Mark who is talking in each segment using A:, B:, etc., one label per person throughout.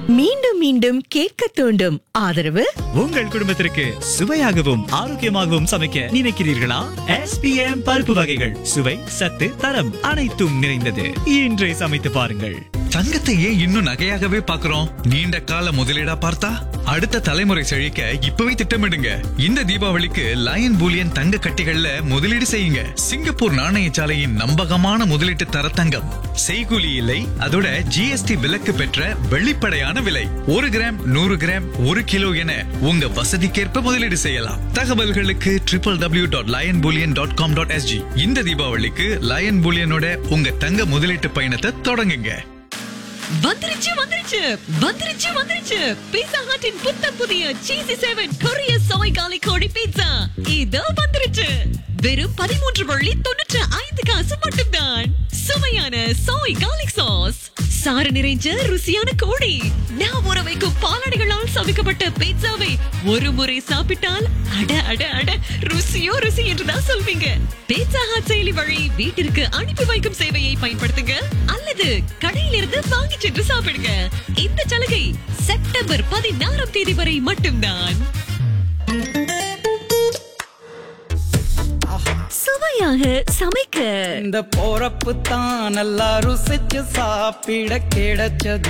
A: மீண்டும் மீண்டும் கேட்க தூண்டும் ஆதரவு
B: உங்கள் குடும்பத்திற்கு சுவையாகவும் ஆரோக்கியமாகவும் சமைக்க நினைக்கிறீர்களா எஸ்பிஎம் பருப்பு வகைகள் சுவை சத்து தரம் அனைத்தும் நிறைந்தது இன்றே சமைத்து பாருங்கள்
C: தங்கத்தை ஏன் இன்னும் நகையாகவே பார்க்கிறோம் நீண்ட கால முதலீடா பார்த்தா அடுத்த தலைமுறை செழிக்க இப்பவே திட்டமிடுங்க இந்த தீபாவளிக்கு லயன் பூலியன் தங்க கட்டிகள்ல முதலீடு செய்யுங்க சிங்கப்பூர் நாணயசாலையின் நம்பகமான முதலீட்டு தர தங்கம் செய்கூலி இல்லை அதோட ஜிஎஸ்டி விலக்கு பெற்ற வெளிப்படையான விலை ஒரு கிராம் நூறு கிராம் ஒரு கிலோ என உங்க வசதிக்கேற்ப முதலீடு செய்யலாம் தகவல்களுக்கு triple W dot Lion Bullion dot com dot SG இந்த தீபாவளிக்கு லயன் பூலியனோட உங்க தங்க முதலீட்டு பயணத்தை தொடங்குங்க
D: வந்துருச்சு வந்துருச்சு வந்துருச்சு வந்துருச்சு பீட்சா ஹட்டின் புத்தம் புதிய சீசி செவன் கொரிய சோய் காலி கோழி பீட்சா இதோ வந்துருச்சு வெறும் பதிமூன்று வள்ளி தொண்ணூற்று ஐந்து காசு மட்டும்தான் சுவையான சோய் காலிக் சாஸ் சாறு நிறைஞ்ச ருசியான கோழி நான் ஊற வைக்கும் பாலாடைகளால் சமைக்கப்பட்ட பீட்சாவை ஒரு முறை சாப்பிட்டால் அட அட அட ருசியோ ருசி என்றுதான் சொல்வீங்க பீட்சா ஹாட் செயலி வழி வீட்டிற்கு அனுப்பி வைக்கும் சேவையை பயன்படுத்துங்க அல்லது கடையிலிருந்து வாங்கி சென்று சாப்பிடுங்க இந்த சலுகை செப்டம்பர் பதினாறாம் தேதி வரை மட்டும்தான் சுவையாக சமைக்க
E: இந்த போறப்பு தான் நல்லா ருசிச்சு சாப்பிட கிடைச்சது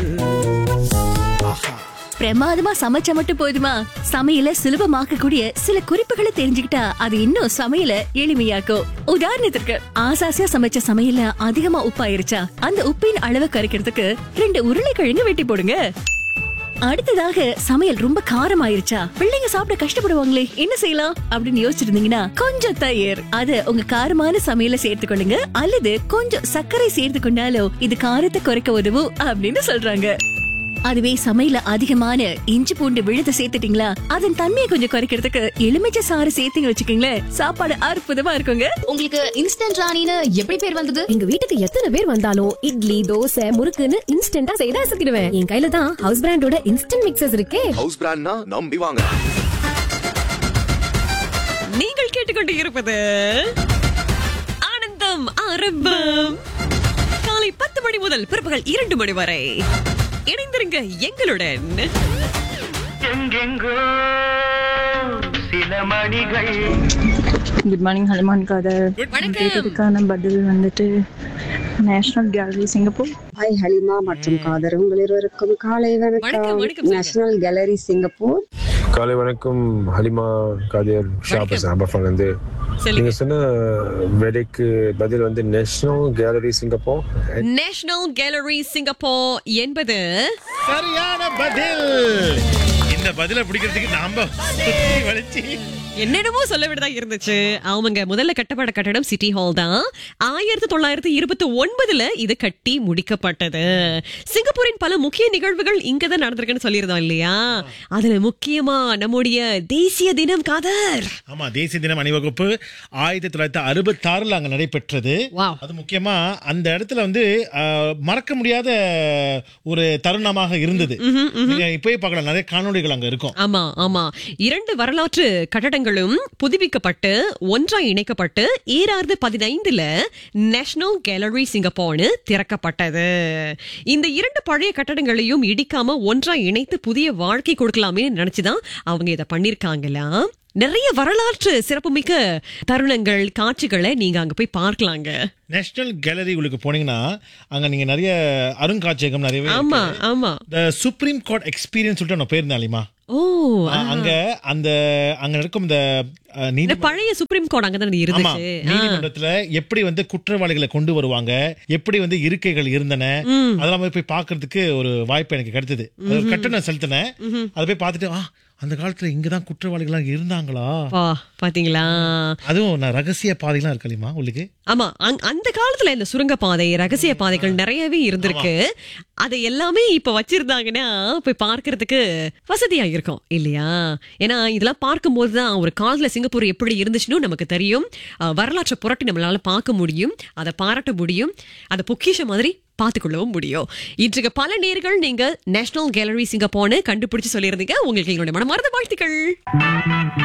D: பிரமாதமா சமைச்சா மட்டும் போதுமா சமையல சுலபமாக்க கூடிய சில குறிப்புகளை தெரிஞ்சுக்கிட்டா அது இன்னும் சமையல எளிமையாக்கும் உதாரணத்திற்கு ஆசாசியா சமைச்ச சமையல்ல அதிகமா உப்பாயிருச்சா அந்த உப்பின் அளவை குறைக்கிறதுக்கு ரெண்டு உருளைக்கிழங்கு வெட்டி போடுங்க அடுத்ததாக சமையல் ரொம்ப காரம் ஆயிருச்சா பிள்ளைங்க சாப்பிட கஷ்டப்படுவாங்களே என்ன செய்யலாம் அப்படின்னு யோசிச்சிருந்தீங்கன்னா கொஞ்சம் தயிர் அத உங்க காரமான சமையல சேர்த்துக்கொள்ளுங்க அல்லது கொஞ்சம் சர்க்கரை சேர்த்து கொண்டாலும் இது காரத்தை குறைக்க உதவும் அப்படின்னு சொல்றாங்க அதுவே சமையல அதிகமான இஞ்சி பூண்டு விழுத சேர்த்துட்டீங்களா அதன் தன்மையை கொஞ்சம் குறைக்கிறதுக்கு எலுமிச்சை சாறு சேர்த்தீங்க வச்சுக்கீங்களேன் சாப்பாடு அற்புதமா இருக்குங்க
F: உங்களுக்கு இன்ஸ்டன்ட் ராணின்னு எப்படி பேர் வந்தது
G: எங்க வீட்டுக்கு எத்தனை பேர் வந்தாலும் இட்லி தோசை முறுக்குன்னு இன்ஸ்டன்டா செய்து அசத்திடுவேன் என் கையில தான் ஹவுஸ் பிராண்டோட இன்ஸ்டன்ட் மிக்சர்ஸ் இருக்கே
H: ஹவுஸ் பிராண்ட்னா நம்பி வாங்க
D: நீங்கள் கேட்டுக்கொண்டு இருப்பது ஆனந்தம் ஆரம்பம் காலை பத்து மணி முதல் பிற்பகல் இரண்டு மணி வரை இணைந்திருங்க எங்களுடன்
I: குட் மார்னிங் ஹலிமான் காதர் கேட்டதுக்கான பதில் வந்துட்டு National Gallery Singapore
J: hi Halima மற்றும் காதர் உங்கள் இருவருக்கும் காலை
D: வணக்கம்,
J: வணக்கம்
D: வணக்கம்,
J: நேஷனல் கேலரி சிங்கப்பூர்
K: காலை வணக்கம் ஹலிமா காதியர் ஷா பேசுறேன் அபர்ஃபான்ல இருந்து
D: சொல்லுங்க.
K: நீங்க சொன்ன விடைக்கு பதில் வந்து National Gallery Singapore
D: National Gallery Singapore என்பது
L: சரியான பதில் இந்த பதில பிடிக்கிறதுக்கு நாம சுத்தி வளைச்சு
D: என்னென்னமோ சொல்ல விடதா இருந்துச்சு அவங்க முதல்ல கட்டப்பட்ட கட்டடம் சிட்டி ஹால் தான் ஆயிரத்தி தொள்ளாயிரத்தி இருபத்தி ஒன்பதுல இது கட்டி முடிக்கப்பட்டது சிங்கப்பூரின் பல முக்கிய நிகழ்வுகள் இங்கதான் நடந்திருக்குன்னு சொல்லியிருந்தோம் இல்லையா அதுல முக்கியமா நம்முடைய தேசிய தினம் காதர்
L: ஆமா தேசிய தினம் அணிவகுப்பு ஆயிரத்தி தொள்ளாயிரத்தி அறுபத்தி ஆறுல அங்க நடைபெற்றது அது முக்கியமா அந்த இடத்துல வந்து ஆஹ், மறக்க முடியாத ஒரு தருணமாக இருந்தது நீங்க இப்பயே பார்க்கலாம் நிறைய காணொளிகள் அங்க இருக்கும்
D: ஆமா ஆமா இரண்டு வரலாற்று கட்டடங்களும் புதுப்பிக்கப்பட்டு ஒன்றாய் இணைக்கப்பட்டு ஈராயிரத்து பதினைந்துல நேஷனல் கேலரி சிங்கப்பூர்னு திறக்கப்பட்டது இந்த இரண்டு பழைய கட்டடங்களையும் இடிக்காம ஒன்றாய் இணைத்து புதிய வாழ்க்கை கொடுக்கலாமே நினைச்சுதான் அவங்க இதை பண்ணிருக்காங்களா நிறைய வரலாற்று சிறப்புமிக்க தருணங்கள் காட்சிகளை நீங்க அங்க போய் பார்க்கலாங்க
L: நேஷனல் கேலரி உங்களுக்கு போனீங்கன்னா அங்க நீங்க நிறைய அருங்காட்சியகம் நிறையவே
D: ஆமா
L: இருக்கு.
D: ஆமா
L: இந்த சுப்ரீம் கோர்ட் எக்ஸ்பீரியன்ஸ் சொல்லிட்டு நான் போயிருந்தேன் அலிமா
D: ஓ ஆ.
L: அங்க அந்த அங்க நடக்கும் இந்த அஹ்,
D: இந்த
L: நீதி
D: பழைய சுப்ரீம் கோர்ட் அங்கதான்
L: ஆமா
D: இருந்துச்சு ஆ.
L: நீதிமன்றத்துல எப்படி வந்து குற்றவாளிகளை கொண்டு வருவாங்க எப்படி வந்து இருக்கைகள் இருந்தன அதெல்லாம் போய் போய் பாக்குறதுக்கு ஒரு வாய்ப்பு எனக்கு கிடைத்தது அது ஒரு கட்டணம் செலுத்தினேன் அதை போய் பார்த்துட்டு ஆ அந்த காலத்துல இங்கதான் குற்றவாளிகள் இருந்தாங்களா
D: பா, பாத்தீங்களா
L: அதுவும் நான் ரகசிய பாதைலாம் இருக்கலிமா உங்களுக்கு
D: ஆமா அங்- அந்த காலத்துல இந்த சுரங்க பாதை ரகசிய பாதைகள் நிறையவே இருந்திருக்கு அதை எல்லாமே இப்ப வச்சிருந்தாங்கன்னா போய் பார்க்கிறதுக்கு வசதியா இருக்கும் இல்லையா ஏன்னா இதெல்லாம் பார்க்கும்போது தான் ஒரு காலத்துல சிங்கப்பூர் எப்படி இருந்துச்சுன்னு நமக்கு தெரியும் அஹ், வரலாற்றை புரட்டி நம்மளால பார்க்க முடியும் அதை பாராட்ட முடியும் அதை பொக்கிஷ மாதிரி பார்த்துக்கொள்ளவும் முடியும் இன்றைக்கு பல நேர்கள் நீங்க நேஷனல் கேலரி சிங்கப்பூர்னு கண்டுபிடிச்சு சொல்லியிருந்தீங்க உங்களுக்கு எங்களுடைய மனமார்ந்த வாழ்த்துக்கள்